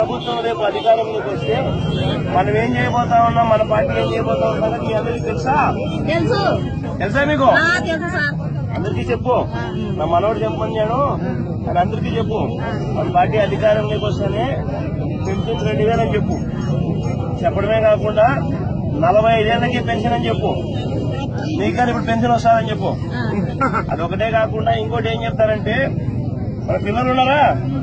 ప్రభుత్వం రేపు అధికారంలోకి వస్తే మనం ఏం చేయబోతా ఉన్నాం మన పార్టీ ఏం చేయబోతా ఉన్నాం మీ అందరికీ తెలుసా తెలుసు తెలుసా మీకు ఆ, తెలుసు సార్ అందరికీ చెప్పు నా మనోడు చెప్పమన్నాడు అని అందరికీ చెప్పు మన పార్టీ అధికారంలోకి వస్తేనే పెన్షన్ రెండు వేలని చెప్పు చెప్పడమే కాకుండా నలభై ఐదేళ్లకి పెన్షన్ అని చెప్పు మీకు కానీ ఇప్పుడు పెన్షన్ వస్తుందని చెప్పు అదొకటే కాకుండా ఇంకోటి ఏం చెప్తారంటే మన పిల్లలు ఉన్నారా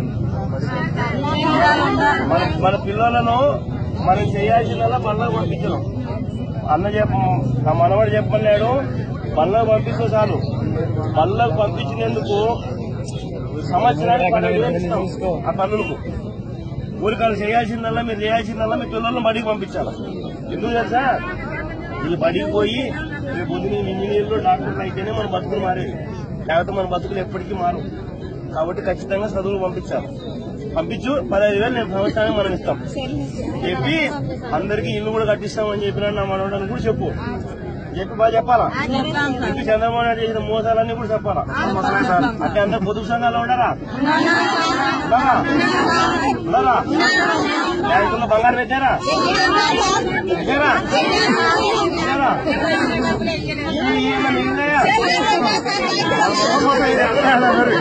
మన మన పిల్లలను మనం చేయాల్సిందల్లా బళ్ళకు పంపించడం అన్న చెప్ప నా మనవాడు చెప్పలేడు బళ్ళకు పంపిస్తే చాలు బళ్ళకు పంపించినందుకు సంవత్సరానికి పన్నెండు వేలు ఇస్తాం ఆ పనులకు ఊరికాలు చేయాల్సిందల్లా మీరు చేయాల్సిందల్లా మీ పిల్లలను బడికి పంపించాలి ఎందుకు తెలుసా వీళ్ళు బడికి పోయి రేపు పొద్దున ఇంజనీర్లు డాక్టర్లు అయితేనే మన బతుకులు మారేవి లేకపోతే మన బతుకులు ఎప్పటికీ మారు కాబట్టి ఖచ్చితంగా చదువులు పంపించాలి పంపించు పదహైదు వేలు నేను సంవత్సరానికి మనం ఇస్తాం చెప్పి అందరికి ఇల్లు కూడా కట్టిస్తామని చెప్పినా నా మనవడని కూడా చెప్పు చెప్పి బాగా చెప్పాలా చెప్తాం సార్ చెప్పి చంద్రబాబు నాయుడు చేసిన మోసాలన్నీ కూడా చెప్పాలా అంటే అందరు పొదుపు సంఘాలు ఉండరా ఉన్నారా? ఉన్నారా బ్యాంకుల్లో బంగారం పెట్టారా పెట్టారా పెట్టారా ఇవి ఏమైనా మిగిలినాయా? ఇది ఎక్కడ మరి?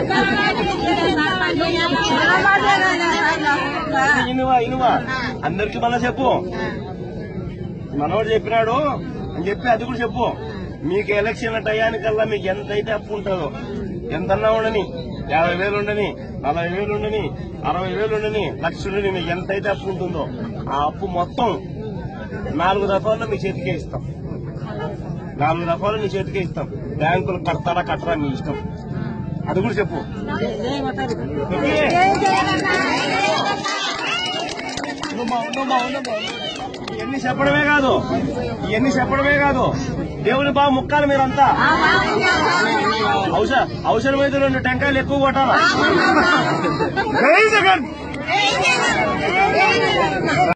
ఇనువా ఇనువా అందరికి మళ్ళా చెప్పు మనోడు చెప్పినాడు అని చెప్పి అది కూడా చెప్పు మీకు ఎలక్షన్ టయానికల్లా మీకు ఎంత అయితే అప్పు ఉంటుందో ఎంతన్నా ఉండని యాభై వేలు ఉండని నలభై వేలు ఉండని అరవై వేలు ఉండని లక్ష ఉండని మీకు ఎంత అయితే అప్పు ఉంటుందో ఆ అప్పు మొత్తం నాలుగు దఫాల్లో మీ చేతికే ఇస్తాం నాలుగు దఫాలు మీ చేతికే ఇస్తాం బ్యాంకులు కడతారా కట్టరా మీ ఇష్టం అది కూడా చెప్పు చెప్పి ఇవన్నీ చెప్పడమే కాదు ఇవన్నీ చెప్పడమే కాదు దేవుని బాగా ముక్కాలి మీరంతా అవసరం అవసరమైతే రెండు టెంకాయలు ఎక్కువ కొట్టాలా జై జగన్